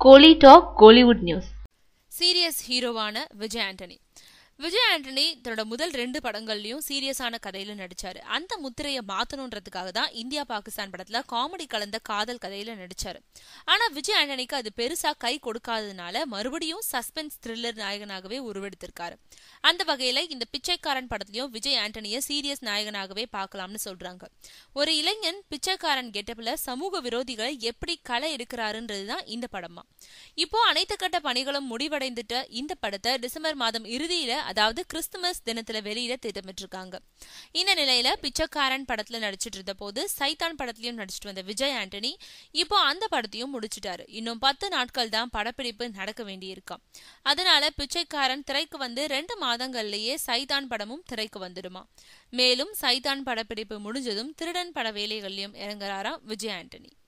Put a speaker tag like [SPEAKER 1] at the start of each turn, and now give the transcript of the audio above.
[SPEAKER 1] கோலி talk Kollywood news
[SPEAKER 2] serious ஹீரோவான விஜய் ஆண்டனி விஜய் ஆண்டனி தன்னோட முதல் ரெண்டு படங்கள்லயும் சீரியஸான கதையில நடிச்சாரு அந்த முத்திரையை மாத்தணுன்றதுக்காக தான் இந்தியா பாகிஸ்தான் படத்துல காமெடி கலந்த காதல் கதையில நடிச்சாரு ஆனா விஜய் ஆண்டனிக்கு அது பெருசா கை கொடுக்காததுனால மறுபடியும் சஸ்பென்ஸ் த்ரில்லர் நாயகனாகவே உருவெடுத்திருக்காரு அந்த வகையில இந்த பிச்சைக்காரன் படத்திலயும் விஜய் ஆண்டனிய சீரியஸ் நாயகனாகவே பார்க்கலாம்னு சொல்றாங்க ஒரு இளைஞன் பிச்சைக்காரன் கெட்டப்ல சமூக விரோதிகளை எப்படி களை எடுக்கிறாருன்றதுதான் இந்த படமா இப்போ அனைத்து கட்ட பணிகளும் முடிவடைந்துட்ட இந்த படத்தை டிசம்பர் மாதம் இறுதியில அதாவது கிறிஸ்துமஸ் தினத்துல வெளியிட திட்டமிட்டிருக்காங்க இந்த நிலையில பிச்சைக்காரன் படத்துல நடிச்சிட்டு இருந்த போது சைத்தான் படத்திலயும் நடிச்சிட்டு வந்த விஜய் ஆண்டனி இப்போ அந்த படத்தையும் முடிச்சிட்டாரு இன்னும் பத்து நாட்கள் தான் படப்பிடிப்பு நடக்க வேண்டியிருக்காம் அதனால பிச்சைக்காரன் திரைக்கு வந்து ரெண்டு மாதங்கள்லயே சைதான் படமும் திரைக்கு வந்துடுமா மேலும் சைதான் படப்பிடிப்பு முடிஞ்சதும் திருடன் பட வேலைகள்லயும் இறங்குறாராம் விஜய் ஆண்டனி